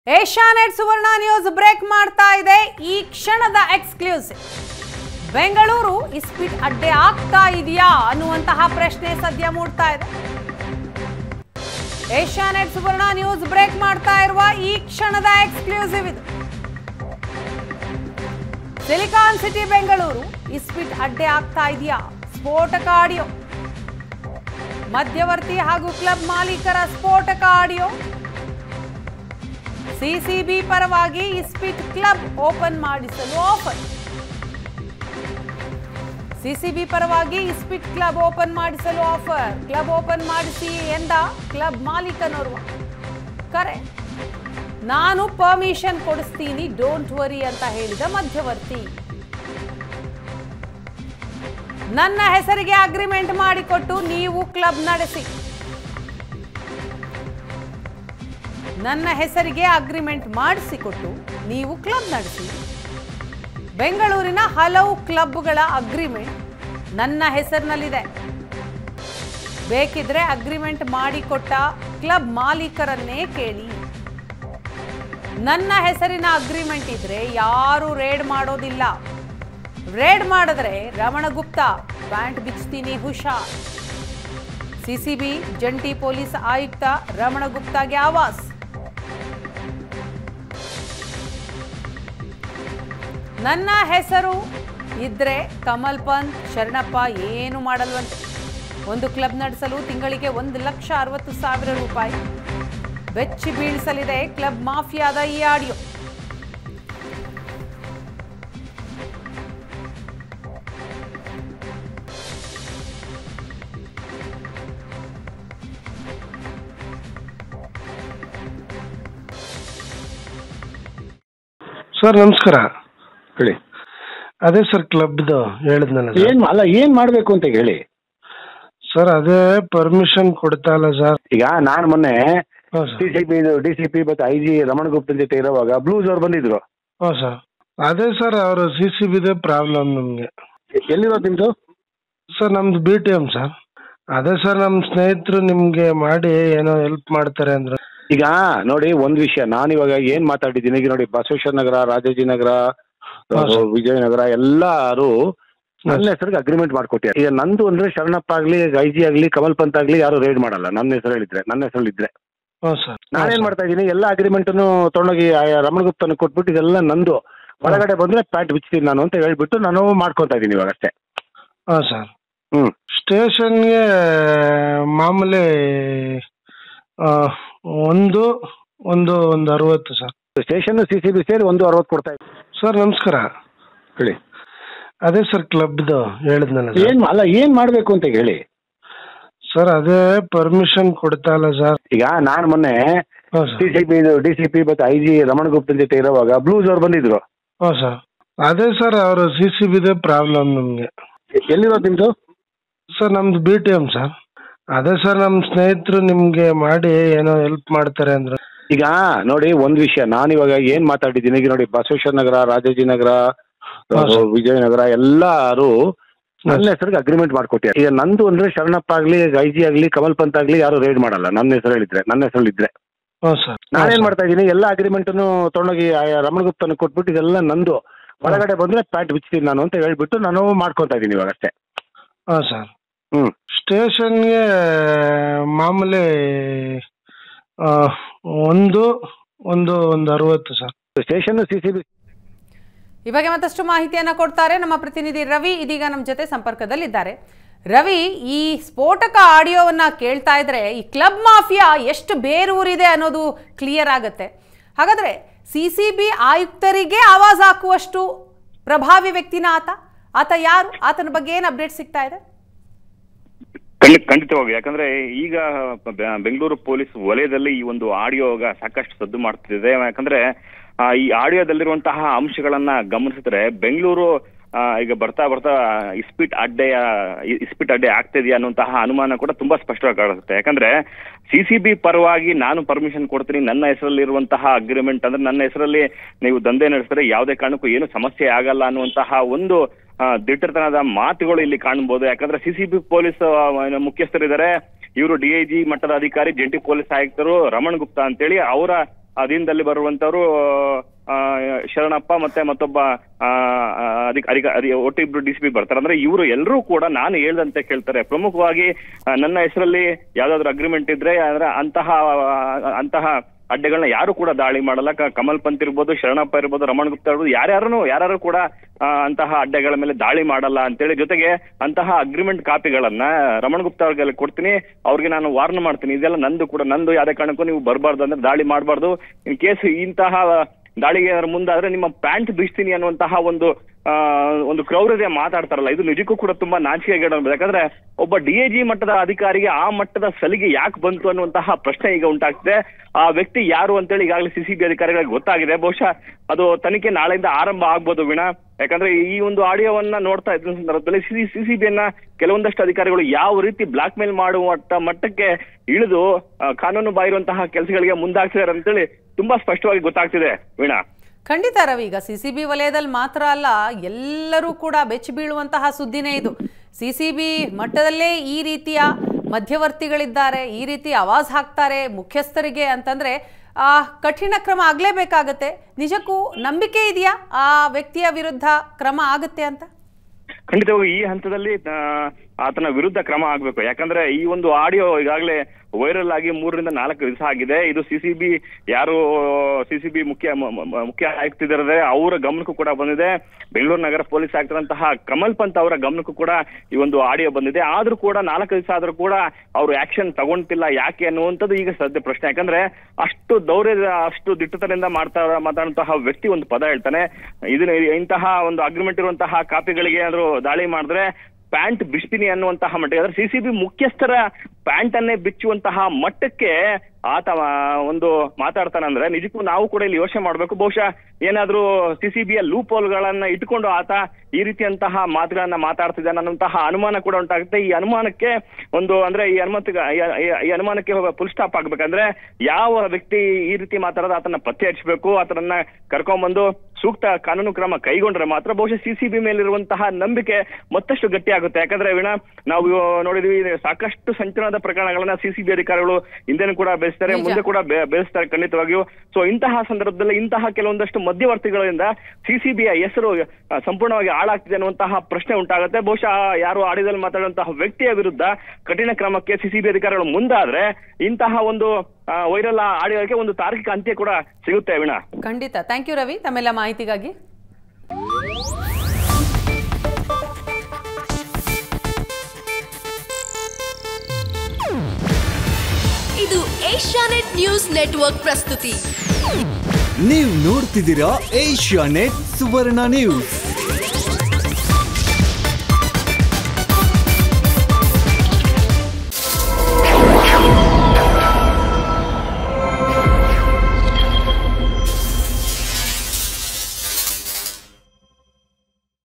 Asianet ಸುವರ್ಣ news break ಮಾಡ್ತಾ ಇದೆ ಈ ಕ್ಷಣದ ಎಕ್ಸ್ಕ್ಲೂಸಿವ್ ಬೆಂಗಳೂರು ಇಸ್ಪಿಟ್ ಅಡ್ಡೆ ಆಗ್ತಾ ಇದೆಯಾ ಅನ್ನುವಂತಹ ಪ್ರಶ್ನೆ ಸದ್ಯ ಮೂಡ್ತಾ ಇದೆ ಏಷ್ಯಾನೆಟ್ ಸುವರ್ಣ ನ್ಯೂಸ್ ಬ್ರೇಕ್ ಮಾಡ್ತಾ ಇರುವ ಈ ಕ್ಷಣದ ಎಕ್ಸ್ಕ್ಲೂಸಿವ್ ಇದು ಸಿಲಿಕಾನ್ ಸಿಟಿ ಬೆಂಗಳೂರು ಇಸ್ಪಿಟ್ ಅಡ್ಡೆ ಆಗ್ತಾ ಇದೆಯಾ ಸ್ಫೋಟಕ ಆಡಿಯೋ ಮಧ್ಯವರ್ತಿ ಹಾಗೂ ಕ್ಲಬ್ ಮಾಲೀಕರ ಸ್ಫೋಟಕ ಆಡಿಯೋ ಸಿಸಿಬಿ ಪರವಾಗಿ ಇಸ್ಪಿಟ್ ಕ್ಲಬ್ ಓಪನ್ ಮಾಡಿಸಲು ಆಫರ್ ಸಿಸಿಬಿ ಪರವಾಗಿ ಇಸ್ಪಿಟ್ ಕ್ಲಬ್ ಓಪನ್ ಮಾಡಿಸಲು ಆಫರ್ ಕ್ಲಬ್ ಓಪನ್ ಮಾಡಿಸಿ ಎಂದ ಕ್ಲಬ್ ಮಾಲೀಕನೋರ್ವ ಕರೆ ನಾನು ಪರ್ಮಿಷನ್ ಕೊಡಿಸ್ತೀನಿ ಡೋಂಟ್ ವರಿ ಅಂತ ಹೇಳಿದ ಮಧ್ಯವರ್ತಿ ನನ್ನ ಹೆಸರಿಗೆ ಅಗ್ರಿಮೆಂಟ್ ಮಾಡಿಕೊಟ್ಟು ನೀವು ಕ್ಲಬ್ ನಡೆಸಿ ನನ್ನ ಹೆಸರಿಗೆ ಅಗ್ರಿಮೆಂಟ್ ಮಾಡಿಸಿಕೊಟ್ಟು ನೀವು ಕ್ಲಬ್ ನಡೆಸಿ ಬೆಂಗಳೂರಿನ ಹಲವು ಕ್ಲಬ್ಗಳ ಅಗ್ರಿಮೆಂಟ್ ನನ್ನ ಹೆಸರಿನಲ್ಲಿದೆ ಬೇಕಿದ್ರೆ ಅಗ್ರಿಮೆಂಟ್ ಮಾಡಿಕೊಟ್ಟ ಕ್ಲಬ್ ಮಾಲೀಕರನ್ನೇ ಕೇಳಿ ನನ್ನ ಹೆಸರಿನ ಅಗ್ರಿಮೆಂಟ್ ಇದ್ರೆ ಯಾರು ರೇಡ್ ಮಾಡೋದಿಲ್ಲ ರೇಡ್ ಮಾಡಿದ್ರೆ ರಮಣಗುಪ್ತಾ ಪ್ಯಾಂಟ್ ಬಿಚ್ತೀನಿ ಹುಷಾರ್ ಸಿಸಿಬಿ ಜಂಟಿ ಪೊಲೀಸ್ ಆಯುಕ್ತ ರಮಣಗುಪ್ತಾಗೆ ಆವಾಸ್ ನನ್ನ ಹೆಸರು ಇದ್ರೆ ಕಮಲ್ ಪಂತ್ ಶರಣಪ್ಪ ಏನು ಮಾಡಲ್ವಂತೆ ಒಂದು ಕ್ಲಬ್ ನಡೆಸಲು ತಿಂಗಳಿಗೆ ಒಂದು ಲಕ್ಷ ಅರವತ್ತು ಸಾವಿರ ರೂಪಾಯಿ ಬೆಚ್ಚಿ ಬೀಳಿಸಲಿದೆ ಕ್ಲಬ್ ಮಾಫಿಯಾದ ಈ ಆಡಿಯೋ ಸರ್ ನಮಸ್ಕಾರ ಹೇಳಿ ಅದೇ ಸರ್ ಕ್ಲಬ್ದು ಹೇಳಿದ್ನಲ್ಲ ಸರ್ ಏನ್ ಅಲ್ಲ ಏನ್ ಮಾಡ್ಬೇಕು ಅಂತ ಹೇಳಿ ಸರ್ ಅದೇ ಪರ್ಮಿಷನ್ ಕೊಡ್ತಾ ಇಲ್ಲ ಸರ್ ಈಗ ನಾನ್ ಮೊನ್ನೆ ಹಾಂ sir D C P D C P ಮತ್ತೆ ಐ ಜಿ ರಮಣ ಗುಪ್ತನ್ ಜೊತೆ ಇರುವಾಗ ಬ್ಲೂಸ್ ಅವ್ರು ಬಂದಿದ್ರು ಹಾಂ ಸರ್ ಅದೇ ಸರ್ ಅವರು ಸಿ ಸಿ ಬಿದೇ ಪ್ರಾಬ್ಲಮ್ ನಮಗೆ ಎಲ್ಲಿರೋದು ನಿಮ್ದು ಸರ್ ನಮ್ದು ಬಿ ಟಿ ಎಮ್ ಸರ್ ಅದೇ ಸರ್ ನಮ್ಮ ಸ್ನೇಹಿತರು ನಿಮಗೆ ಮಾಡಿ ಏನೋ ಹೆಲ್ಪ್ ಮಾಡ್ತಾರೆ ಅಂದ್ರೆ ಈಗ ನೋಡಿ ಒಂದ್ ವಿಷಯ ನಾನು ಇವಾಗ ಏನ್ ಮಾತಾಡಿದ್ದೀನಿ ಈಗ ನೋಡಿ ಬಸವೇಶ್ವರ ನಗರ ರಾಜಾಜಿನಗರ ಹಾ, ಸರ್. ವಿಜಯನಗರ ಎಲ್ಲಾರು ನನ್ನ ಹೆಸರಿಗೆ ಅಗ್ರಿಮೆಂಟ್ ಮಾಡ್ಕೊಟ್ಟಿದ್ದಾರೆ ಈಗ ನಂದು ಅಂದ್ರೆ ಶರಣಪ್ಪ ಆಗ್ಲಿ ಐ ಜಿ ಆಗ್ಲಿ ಕಮಲ್ ಪಂತ್ ಆಗ್ಲಿ ಯಾರು ರೇಡ್ ಮಾಡಲ್ಲ ನನ್ನ ಹೆಸರು ಹೇಳಿದ್ರೆ ನನ್ನ ಹೆಸರಲ್ಲಿದ್ರೆ ಹಾಂ ಸರ್ ನಾನೇನ್ ಮಾಡ್ತಾ ಇದ್ದೀನಿ ಎಲ್ಲ ಅಗ್ರಿಮೆಂಟನ್ನು ತೊಗೊಂಡೋಗಿ ಆ ರಮಣ ಗುಪ್ತನ ಕೊಟ್ಬಿಟ್ಟು ಇದೆಲ್ಲ ನಂದು ಒಳಗಡೆ ಬಂದ್ರೆ ಪ್ಯಾಂಟ್ ಬಿಚ್ತೀನಿ ನಾನು ಅಂತ ಹೇಳ್ಬಿಟ್ಟು ನಾನು ಮಾಡ್ಕೊತಾ ಇದ್ದೀನಿ ಇವಾಗ ಅಷ್ಟೇ ಹಾಂ ಸರ್ ಹ್ಮ್ ಸ್ಟೇಷನ್ಗೆ ಮಾಮೂಲಿ ಆ, ಒಂದು ಒಂದು ಒಂದು ಅರವತ್ತು sir station C C B ಸೇರಿ ಒಂದು ಅರವತ್ತು ಕೊಡ್ತಾ ಇದ್ದೀನಿ ಸರ್ ನಮಸ್ಕಾರ ಹೇಳಿ ಅದೇ ಸರ್ ಕ್ಲಬ್ದು ಹೇಳಿದ್ನಲ್ಲ ಸರ್ ಏನ್ ಅಲ್ಲ ಏನ್ ಮಾಡ್ಬೇಕು ಅಂತ ಹೇಳಿ ಸರ್ ಅದೇ ಪರ್ಮಿಷನ್ ಕೊಡ್ತಾ ಇಲ್ಲ ಸರ್ ಈಗ ನಾನ್ ಮೊನ್ನೆ ಹಾಂ sir D C P D C P ಮತ್ತೆ ಐ ಜಿ ರಮಣ ಗುಪ್ತನ್ ಜೊತೆ ಇರುವಾಗ ಬ್ಲೂಸ್ ಅವ್ರು ಬಂದಿದ್ರು ಹಾಂ ಸರ್ ಅದೇ ಸರ್ ಅವರು ಸಿ ಸಿ ಬಿದೇ ಪ್ರಾಬ್ಲಮ್ ನಮಗೆ ಎಲ್ಲಿರೋದು ನಿಮ್ದು ಸರ್ ನಮ್ದು ಬಿ ಟಿ ಎಮ್ ಸರ್ ಅದೇ ಸರ್ ನಮ್ಮ ಸ್ನೇಹಿತರು ನಿಮಗೆ ಮಾಡಿ ಏನೋ ಹೆಲ್ಪ್ ಮಾಡ್ತಾರೆ ಅಂದ್ರೆ ಈಗ ನೋಡಿ ಒಂದ್ ವಿಷಯ ನಾನು ಇವಾಗ ಏನ್ ಮಾತಾಡಿದ್ದೀನಿ ಈಗ ನೋಡಿ ಬಸವೇಶ್ವರ ನಗರ ರಾಜಾಜಿನಗರ ಹಾ, ಸರ್. ವಿಜಯನಗರ ಎಲ್ಲಾರು ನನ್ನ ಹೆಸರಿಗೆ ಅಗ್ರಿಮೆಂಟ್ ಮಾಡ್ಕೊಟ್ಟಿದ್ದಾರೆ ಈಗ ನಂದು ಅಂದ್ರೆ ಶರಣಪ್ಪ ಆಗ್ಲಿ ಐ ಜಿ ಆಗ್ಲಿ ಕಮಲ್ ಪಂತ್ ಆಗ್ಲಿ ಯಾರು ರೇಡ್ ಮಾಡಲ್ಲ ನನ್ನ ಹೆಸರು ಹೇಳಿದ್ರೆ ನನ್ನ ಹೆಸರಲ್ಲಿದ್ರೆ ಹಾಂ ಸರ್ ನಾನೇನ್ ಮಾಡ್ತಾ ಇದ್ದೀನಿ ಎಲ್ಲ ಅಗ್ರಿಮೆಂಟನ್ನು ತೊಗೊಂಡೋಗಿ ಆ ರಮಣ ಗುಪ್ತನ ಕೊಟ್ಬಿಟ್ಟು ಇದೆಲ್ಲ ನಂದು ಒಳಗಡೆ ಬಂದ್ರೆ ಪ್ಯಾಂಟ್ ಬಿಚ್ತೀನಿ ನಾನು ಅಂತ ಹೇಳ್ಬಿಟ್ಟು ನಾನು ಮಾಡ್ಕೊತಾ ಇದ್ದೀನಿ ಇವಾಗ ಅಷ್ಟೇ ಹಾಂ ಸರ್ ಹ್ಮ್ ಸ್ಟೇಷನ್ಗೆ ಮಾಮೂಲಿ ಆ, ಒಂದು ಒಂದು ಒಂದು ಅರವತ್ತು sir station C C B ಈ ಬಗ್ಗೆ ಮತ್ತಷ್ಟು ಮಾಹಿತಿಯನ್ನ ಕೊಡ್ತಾರೆ ನಮ್ಮ ಪ್ರತಿನಿಧಿ ರವಿ ಇದೀಗ ನಮ್ಮ ಜೊತೆ ಸಂಪರ್ಕದಲ್ಲಿದ್ದಾರೆ ರವಿ ಈ ಸ್ಫೋಟಕ ಆಡಿಯೋವನ್ನ ಕೇಳ್ತಾ ಇದ್ರೆ ಈ ಕ್ಲಬ್ ಮಾಫಿಯಾ ಎಷ್ಟು ಬೇರೂರಿದೆ ಅನ್ನೋದು ಕ್ಲಿಯರ್ ಆಗುತ್ತೆ ಹಾಗಾದ್ರೆ ಸಿ ಸಿ ಬಿ ಆಯುಕ್ತರಿಗೆ ಆವಾಜ್ ಹಾಕುವಷ್ಟು ಪ್ರಭಾವಿ ವ್ಯಕ್ತಿನ ಆತ ಆತ ಯಾರು ಆತನ ಬಗ್ಗೆ ಏನು ಅಪ್ಡೇಟ್ ಸಿಗ್ತಾ ಇದೆ ಖಂಡಿತ ಖಂಡಿತವಾಗಿ ಯಾಕಂದ್ರೆ ಈಗ ಬೆ- ಬೆಂಗಳೂರು ಪೊಲೀಸ್ ವಲಯದಲ್ಲಿ ಈ ಒಂದು ಆಡಿಯೋ ಸಾಕಷ್ಟು ಸದ್ದು ಮಾಡ್ತಿದೆ ಯಾಕಂದ್ರೆ ಆ, ಈ ಆಡಿಯೋದಲ್ಲಿರುವಂತಹ ಅಂಶಗಳನ್ನ ಗಮನಿಸಿದ್ರೆ ಬೆಂಗಳೂರು ಆ, ಈಗ ಬರ್ತಾ ಬರ್ತಾ ಇಸ್ಪಿಟ್ ಅಡ್ಡೆಯ ಇ- ಇಸ್ಪಿಟ್ ಅಡ್ಡೆ ಆಗ್ತಿದೆಯಾ ಅನ್ನುವಂತಹ ಅನುಮಾನ ಕೂಡ ತುಂಬಾ ಸ್ಪಷ್ಟವಾಗಿ ಕಾಣಿಸುತ್ತೆ ಯಾಕಂದ್ರೆ ಸಿ ಸಿ ಬಿ ಪರವಾಗಿ ನಾನು ಪರ್ಮಿಷನ್ ಕೊಡ್ತೀನಿ ನನ್ನ ಹೆಸರಲ್ಲಿರುವಂತಹ ಅಗ್ರಿಮೆಂಟ್ ಅಂದ್ರೆ ನನ್ನ ಹೆಸರಲ್ಲಿ ನೀವು ದಂಧೆ ನಡೆಸಿದ್ರೆ ಯಾವುದೇ ಕಾರಣಕ್ಕೂ ಏನು ಸಮಸ್ಯೆ ಆಗಲ್ಲ ಅನ್ನುವಂತಹ ಒಂದು ಆ, ದಿಟ್ಟತನದ ಮಾತುಗಳು ಇಲ್ಲಿ ಕಾಣಬಹುದು ಯಾಕಂದ್ರೆ ಸಿಸಿಬಿ ಪೊಲೀಸ್ ಆ, ಏನು ಮುಖ್ಯಸ್ಥರಿದ್ದಾರೆ ಇವರು ಡಿಐಜಿ ಮಟ್ಟದ ಅಧಿಕಾರಿ ಜಂಟಿ ಪೊಲೀಸ್ ಆಯುಕ್ತರು ರಮಣ್ ಗುಪ್ತಾ ಅಂತೇಳಿ ಅವರ ಅಧೀನದಲ್ಲಿ ಬರುವಂತವರು ಆ, ಶರಣಪ್ಪ ಮತ್ತೆ ಮತ್ತೊಬ್ಬ ಆ, ಆ, ಅಧಿಕ ಅಧಿಕ ಅಧಿ- ಒಟ್ಟು ಇಬ್ರು ಡಿ ಸಿ ಪಿ ಬರ್ತಾರೆ ಅಂದ್ರೆ ಇವರು ಎಲ್ಲರೂ ಕೂಡ ನಾನು ಹೇಳ್ದಂತೆ ಕೇಳ್ತಾರೆ ಪ್ರಮುಖವಾಗಿ ಆ, ನನ್ನ ಹೆಸರಲ್ಲಿ ಯಾವ್ದಾದ್ರು ಅಗ್ರಿಮೆಂಟ್ ಇದ್ರೆ ಅಂದ್ರೆ ಅಂತಹ ಅಂತಹ ಅಡ್ಡೆಗಳನ್ನ ಯಾರು ಕೂಡ ದಾಳಿ ಮಾಡಲ್ಲ ಕ- ಕಮಲ್ ಪಂತ್ ಇರ್ಬೋದು ಶರಣಪ್ಪ ಇರ್ಬೋದು ರಮಣ್ ಗುಪ್ತಾ ಇರ್ಬೋದು ಯಾರ್ಯಾರು ಯಾರು ಕೂಡ ಆ, ಅಂತಹ ಅಡ್ಡೆಗಳ ಮೇಲೆ ದಾಳಿ ಮಾಡಲ್ಲ ಅಂತೇಳಿ ಜೊತೆಗೆ ಅಂತಹ ಅಗ್ರಿಮೆಂಟ್ ಕಾಪಿಗಳನ್ನ ರಮಣ್ ಗುಪ್ತಾ ಅವ್ರಿಗೆ ಕೊಡ್ತೀನಿ ಅವ್ರಿಗೆ ನಾನು ವಾರ್ನ್ ಮಾಡ್ತೀನಿ ಇದೆಲ್ಲ ನಂದು ಕೂಡ ನಂದು ಯಾವ್ದೇ ಕಾರಣಕ್ಕೂ ನೀವು ಬರಬಾರ್ದು ಅಂದ್ರೆ ದಾಳಿ ಮಾಡಬಾರ್ದು ಇನ್ ಕೇಸ್ ಇಂತಹ ದಾಳಿಗೆ ಏನಾದ್ರು ಮುಂದಾದ್ರೆ ನಿಮ್ಮ ಪ್ಯಾಂಟ್ ಬೀಸ್ತೀನಿ ಅನ್ನುವಂತಹ ಒಂದು ಆ, ಒಂದು ಕ್ರೌರ್ಯತೆ ಮಾತಾಡ್ತಾರಲ್ಲ ಇದು ನಿಜಕ್ಕೂ ಕೂಡ ತುಂಬಾ ನಾಚಿಕೆಗೇಡು ಅನ್ಬೋದು ಯಾಕಂದ್ರೆ ಒಬ್ಬ ಡಿ ಎ ಜಿ ಮಟ್ಟದ ಅಧಿಕಾರಿಗೆ ಆ ಮಟ್ಟದ ಸಲಿಗೆ ಯಾಕೆ ಬಂತು ಅನ್ನುವಂತಹ ಪ್ರಶ್ನೆ ಈಗ ಉಂಟಾಗ್ತಿದೆ ಆ ವ್ಯಕ್ತಿ ಯಾರು ಅಂತೇಳಿ ಈಗಾಗಲೇ ಸಿಸಿಬಿ ಅಧಿಕಾರಿಗಳಿಗೆ ಗೊತ್ತಾಗಿದೆ ಬಹುಶಃ ಅದು ತನಿಖೆ ನಾಳೆಯಿಂದ ಆರಂಭ ಆಗ್ಬೋದು ವೀಣಾ ಯಾಕಂದ್ರೆ ಈ ಒಂದು ಆಡಿಯೋವನ್ನ ನೋಡ್ತಾ ಇದ್ದ ಸಂದರ್ಭದಲ್ಲಿ ಸಿ ಸಿಸಿಬಿಯನ್ನ ಕೆಲವೊಂದಷ್ಟು ಅಧಿಕಾರಿಗಳು ಯಾವ ರೀತಿ ಬ್ಲಾಕ್ ಮೇಲ್ ಮಾಡುವ ಮಟ್ಟ- ಮಟ್ಟಕ್ಕೆ ಇಳಿದು ಆ, ಕಾನೂನು ಬಾಹಿರುವಂತಹ ಕೆಲಸಗಳಿಗೆ ಮುಂದಾಗ್ತಿದ್ದಾರೆ ಅಂತೇಳಿ ತುಂಬಾ ಸ್ಪಷ್ಟವಾಗಿ ಗೊತ್ತಾಗ್ತಿದೆ ವೀಣಾ ಖಂಡಿತ ರವಿ ಈಗ ಸಿ ಸಿ ಬಿ ವಲಯದಲ್ಲಿ ಮಾತ್ರ ಅಲ್ಲ ಎಲ್ಲರೂ ಕೂಡ ಬೆಚ್ಚಿ ಬೀಳುವಂತಹ ಸುದ್ದಿನೇ ಇದು ಸಿ ಸಿ ಬಿ ಮಟ್ಟದಲ್ಲೇ ಈ ರೀತಿಯ ಮಧ್ಯವರ್ತಿಗಳಿದ್ದಾರೆ ಈ ರೀತಿ ಆವಾಜ್ ಹಾಕ್ತಾರೆ ಮುಖ್ಯಸ್ಥರಿಗೆ ಅಂತಂದ್ರೆ ಆ ಕಠಿಣ ಕ್ರಮ ಆಗಲೇಬೇಕಾಗತ್ತೆ ನಿಜಕ್ಕೂ ನಂಬಿಕೆ ಇದೆಯಾ ಆ ವ್ಯಕ್ತಿಯ ವಿರುದ್ಧ ಕ್ರಮ ಆಗುತ್ತೆ ಅಂತ ಖಂಡಿತವಾಗಿ ಈ ಹಂತದಲ್ಲಿ ಆ, ಆತನ ವಿರುದ್ಧ ಕ್ರಮ ಆಗ್ಬೇಕು ಯಾಕಂದ್ರೆ ಈ ಒಂದು ಆಡಿಯೋ ಈಗಾಗಲೇ ವೈರಲ್ ಆಗಿ ಮೂರರಿಂದ ನಾಲ್ಕು ದಿವಸ ಆಗಿದೆ ಇದು ಸಿಸಿಬಿ ಯಾರು ಸಿಸಿಬಿ ಮುಖ್ಯ ಮ- ಮ- ಮುಖ್ಯ ಆಯುಕ್ತಿದ್ದಾರೆ ಅವರ ಗಮನಕ್ಕೂ ಕೂಡ ಬಂದಿದೆ ಬೆಂಗಳೂರು ನಗರ ಪೊಲೀಸ್ ಆಗ್ತಿರಂತಹ ಕಮಲ್ ಪಂತ್ ಅವರ ಗಮನಕ್ಕೂ ಕೂಡ ಈ ಒಂದು ಆಡಿಯೋ ಬಂದಿದೆ ಆದ್ರೂ ಕೂಡ ನಾಲ್ಕು ದಿವಸ ಆದ್ರೂ ಕೂಡ ಅವರು ಆಕ್ಷನ್ ತಗೊಂತಿಲ್ಲ ಯಾಕೆ ಅನ್ನುವಂಥದ್ದು ಈಗ ಸದ್ಯ ಪ್ರಶ್ನೆ ಯಾಕಂದ್ರೆ ಅಷ್ಟು ದೌರ್ಯ ಅಷ್ಟು ದಿಟ್ಟತನದಿಂದ ಮಾಡ್ತಾ ಮಾತಾಡುವಂತಹ ವ್ಯಕ್ತಿ ಒಂದು ಪದ ಹೇಳ್ತಾನೆ ಇದನ್ನ ಇಂತಹ ಒಂದು ಅಗ್ರಿಮೆಂಟ್ ಇರುವಂತಹ ಕಾಪಿಗಳಿಗೆ ಏನಾದ್ರು ದಾಳಿ ಮಾಡಿದ್ರೆ ಪ್ಯಾಂಟ್ ಬಿಡ್ತೀನಿ ಅನ್ನುವಂತಹ ಮಟ್ಟಿಗೆ ಅಂದ್ರೆ ಸಿಸಿಬಿ ಮುಖ್ಯಸ್ಥರ ಪ್ಯಾಂಟ್ ಅನ್ನೇ ಬಿಚ್ಚುವಂತಹ ಮಟ್ಟಕ್ಕೆ ಆತ ಆ, ಒಂದು ಮಾತಾಡ್ತಾನಂದ್ರೆ ನಿಜಕ್ಕೂ ನಾವು ಕೂಡ ಇಲ್ಲಿ ಯೋಚನೆ ಮಾಡ್ಬೇಕು ಬಹುಶಃ ಏನಾದ್ರೂ ಸಿಸಿಬಿಯ ಲೂಪ್ ಗಳನ್ನ ಇಟ್ಕೊಂಡು ಆತ ಈ ರೀತಿಯಂತಹ ಮಾತುಗಳನ್ನ ಮಾತಾಡ್ತಿದ್ದಾನೆ ಅನ್ನುವಂತಹ ಅನುಮಾನ ಕೂಡ ಉಂಟಾಗುತ್ತೆ ಈ ಅನುಮಾನಕ್ಕೆ ಒಂದು ಅಂದ್ರೆ ಈ ಅನುಮತಿ ಈ ಅನುಮಾನಕ್ಕೆ ಫುಲ್ ಸ್ಟಾಪ್ ಆಗ್ಬೇಕಂದ್ರೆ ಯಾವ ವ್ಯಕ್ತಿ ಈ ರೀತಿ ಮಾತಾಡೋದು ಆತನ ಪತ್ತೆ ಹಚ್ಚಬೇಕು ಆತನನ್ನ ಕರ್ಕೊಂಡ್ಬಂದು ಸೂಕ್ತ ಕಾನೂನು ಕ್ರಮ ಕೈಗೊಂಡ್ರೆ ಮಾತ್ರ ಬಹುಶಃ ಸಿಸಿಬಿ ಮೇಲಿರುವಂತಹ ನಂಬಿಕೆ ಮತ್ತಷ್ಟು ಗಟ್ಟಿ ಆಗುತ್ತೆ ಯಾಕಂದ್ರೆ ವೀಣಾ ನಾವು ನೋಡಿದ್ವಿ ಸಾಕಷ್ಟು ಸಂಚಲನದ ಪ್ರಕರಣಗಳನ್ನ ಸಿಸಿಬಿ ಅಧಿಕಾರಿಗಳು ಹಿಂದೆನೂ ಕೂಡ ಬೆಳೆಸ್ತಾರೆ ನಿಜ. ಮುಂದೆ ಕೂಡ ಬೆ- ಬೆಳೆಸ್ತಾರೆ ಖಂಡಿತವಾಗಿಯೂ ಸೊ ಇಂತಹ ಸಂದರ್ಭದಲ್ಲಿ ಇಂತಹ ಕೆಲವೊಂದಷ್ಟು ಮಧ್ಯವರ್ತಿಗಳಿಂದ ಸಿಸಿಬಿಯ ಹೆಸರು ಆ, ಸಂಪೂರ್ಣವಾಗಿ ಹಾಳಾಗ್ತಿದೆ ಅನ್ನುವಂತಹ ಪ್ರಶ್ನೆ ಉಂಟಾಗುತ್ತೆ ಬಹುಶಃ ಯಾರು ಆಡಿಯೋದಲ್ಲಿ ಮಾತಾಡುವಂತಹ ವ್ಯಕ್ತಿಯ ವಿರುದ್ಧ ಕಠಿಣ ಕ್ರಮಕ್ಕೆ ಸಿಸಿಬಿ ಅಧಿಕಾರಿಗಳು ಮುಂದಾದ್ರೆ ಇಂತಹ ಒಂದು ವೈರಲ್ ಆಡಿಯೋಕ್ಕೆ ಒಂದು ತಾರ್ಕಿಕ ಅಂತ್ಯ ಕೂಡ ಸಿಗುತ್ತೆ ವೀಣಾ ಖಂಡಿತ ಥ್ಯಾಂಕ್ ಯು ರವಿ ತಮ್ಮೆಲ್ಲ ಮಾಹಿತಿಗಾಗಿ ಇದು ಏಷ್ಯಾನೆಟ್ ನ್ಯೂಸ್ ನೆಟ್ವರ್ಕ್ ಪ್ರಸ್ತುತಿ ನೀವು ನೋಡ್ತಿದ್ದೀರಾ ಏಷ್ಯಾ ನೆಟ್ ಸುವರ್ಣ ನ್ಯೂಸ್